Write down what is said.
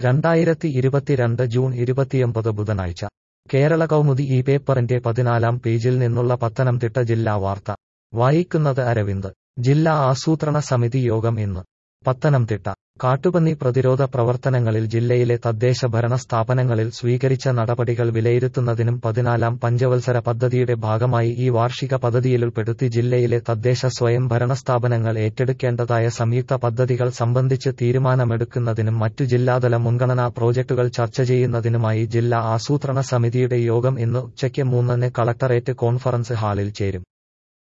രണ്ടായിരത്തി ഇരുപത്തിരണ്ട് ജൂൺ ഇരുപത്തിയൊമ്പത് ബുധനാഴ്ച കേരള കൗമുദി ഈ പേപ്പറിന്റെ പതിനാലാം പേജിൽ നിന്നുള്ള പത്തനംതിട്ട ജില്ലാ വാർത്ത വായിക്കുന്നത് അരവിന്ദ് ജില്ലാ ആസൂത്രണ സമിതി യോഗം ഇന്ന് പത്തനംതിട്ട കാട്ടുപന്നി പ്രതിരോധ പ്രവർത്തനങ്ങളിൽ ജില്ലയിലെ തദ്ദേശ ഭരണ സ്ഥാപനങ്ങളിൽ സ്വീകരിച്ച നടപടികൾ വിലയിരുത്തുന്നതിനും പതിനാലാം പഞ്ചവത്സര പദ്ധതിയുടെ ഭാഗമായി ഈ വാർഷിക പദ്ധതിയിലുൾപ്പെടുത്തി ജില്ലയിലെ തദ്ദേശ സ്വയം ഭരണ സ്ഥാപനങ്ങൾ ഏറ്റെടുക്കേണ്ടതായ സംയുക്ത പദ്ധതികൾ സംബന്ധിച്ച് തീരുമാനമെടുക്കുന്നതിനും മറ്റു ജില്ലാതല മുൻഗണനാ പ്രോജക്ടുകൾ ചർച്ച ചെയ്യുന്നതിനുമായി ജില്ലാ ആസൂത്രണ സമിതിയുടെ യോഗം ഇന്ന് ഉച്ചയ്ക്ക് മൂന്നിന് കളക്ടറേറ്റ് കോൺഫറൻസ് ഹാളിൽ ചേരും